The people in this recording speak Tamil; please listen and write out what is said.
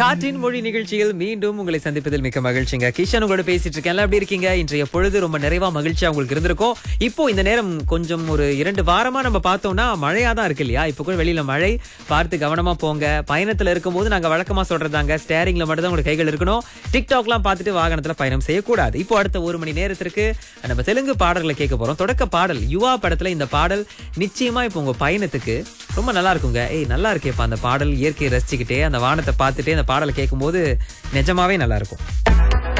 காற்றின் மொழி நிகழ்ச்சியில் மீண்டும் உங்களை சந்திப்பதில் மிக்க மகிழ்ச்சிங்க கிஷன் உங்களோட பேசிட்டு இருக்கேன் எல்லாம் எப்படி இருக்கீங்க இன்றைய பொழுது ரொம்ப நிறைவா மகிழ்ச்சியா உங்களுக்கு இருந்திருக்கும் இப்போ இந்த நேரம் கொஞ்சம் ஒரு இரண்டு வாரமா நம்ம பார்த்தோம்னா மழையா தான் இருக்கு இல்லையா இப்போ கூட வெளியில மழை பார்த்து கவனமா போங்க பயணத்துல இருக்கும்போது நாங்க வழக்கமா சொல்றதாங்க ஸ்டேரிங்ல மட்டும் தான் உங்களுக்கு கைகள் இருக்கணும் டிக்டாக்லாம் பார்த்துட்டு வாகனத்துல பயணம் செய்யக்கூடாது இப்போ அடுத்த ஒரு மணி நேரத்திற்கு நம்ம தெலுங்கு பாடல்களை கேட்க போறோம் தொடக்க பாடல் யுவா படத்துல இந்த பாடல் நிச்சயமா இப்போ உங்க பயணத்துக்கு ரொம்ப நல்லா இருக்குங்க ஏய் நல்லா இருக்கேப்பா அந்த பாடல் இயற்கையை ரசிச்சுக்கிட்டே அந்த வானத்தை பார்த்துட்டே அந்த பாடலை கேட்கும்போது நிஜமாவே நல்லா இருக்கும்